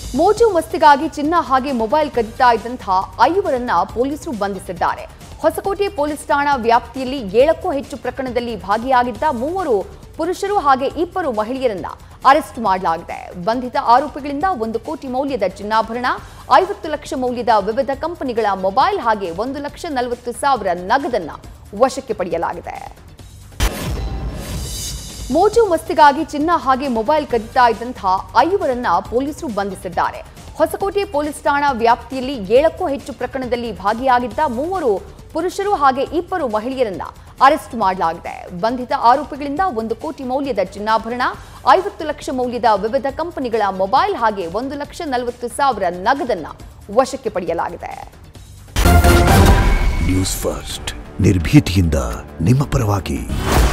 ಮೋಜು ಮಸ್ತಿಗಾಗಿ ಚಿನ್ನ ಹಾಗೆ ಮೊಬೈಲ್ ಕದಿತಾ ಇದ್ದಂತಹ ಐವರನ್ನ ಪೊಲೀಸರು ಬಂಧಿಸಿದ್ದಾರೆ ಹೊಸಕೋಟೆ ಪೊಲೀಸ್ ಠಾಣಾ ವ್ಯಾಪ್ತಿಯಲ್ಲಿ ಏಳಕ್ಕೂ ಹೆಚ್ಚು ಪ್ರಕರಣದಲ್ಲಿ ಭಾಗಿಯಾಗಿದ್ದ ಮೂವರು ಪುರುಷರು ಹಾಗೆ ಇಬ್ಬರು ಮಹಿಳೆಯರನ್ನ ಅರೆಸ್ಟ್ ಮಾಡಲಾಗಿದೆ ಬಂಧಿತ ಆರೋಪಿಗಳಿಂದ ಒಂದು ಕೋಟಿ ಮೌಲ್ಯದ ಚಿನ್ನಾಭರಣ ಐವತ್ತು ಲಕ್ಷ ಮೌಲ್ಯದ ವಿವಿಧ ಕಂಪನಿಗಳ ಮೊಬೈಲ್ ಹಾಗೆ ಒಂದು ಲಕ್ಷ ನಲವತ್ತು ಸಾವಿರ ನಗದನ್ನ ವಶಕ್ಕೆ ಪಡೆಯಲಾಗಿದೆ ಮೋಜು ಮಸ್ತಿಗಾಗಿ ಚಿನ್ನ ಹಾಗೆ ಮೊಬೈಲ್ ಕದಿತಾ ಇದ್ದಂತಹ ಐವರನ್ನ ಪೊಲೀಸರು ಬಂಧಿಸಿದ್ದಾರೆ ಹೊಸಕೋಟೆ ಪೊಲೀಸ್ ಠಾಣಾ ವ್ಯಾಪ್ತಿಯಲ್ಲಿ ಏಳಕ್ಕೂ ಹೆಚ್ಚು ಪ್ರಕರಣದಲ್ಲಿ ಭಾಗಿಯಾಗಿದ್ದ ಮೂವರು ಪುರುಷರು ಹಾಗೆ ಇಬ್ಬರು ಮಹಿಳೆಯರನ್ನ ಅರೆಸ್ಟ್ ಮಾಡಲಾಗಿದೆ ಬಂಧಿತ ಆರೋಪಿಗಳಿಂದ ಒಂದು ಕೋಟಿ ಮೌಲ್ಯದ ಚಿನ್ನಾಭರಣ ಐವತ್ತು ಲಕ್ಷ ಮೌಲ್ಯದ ವಿವಿಧ ಕಂಪನಿಗಳ ಮೊಬೈಲ್ ಹಾಗೆ ಒಂದು ಲಕ್ಷ ನಲವತ್ತು ಸಾವಿರ ನಗದನ್ನ ವಶಕ್ಕೆ ಪಡೆಯಲಾಗಿದೆ ನ್ಯೂಸ್ ಫಸ್ಟ್ ನಿರ್ಭೀತಿಯಿಂದ ನಿಮ್ಮ ಪರವಾಗಿ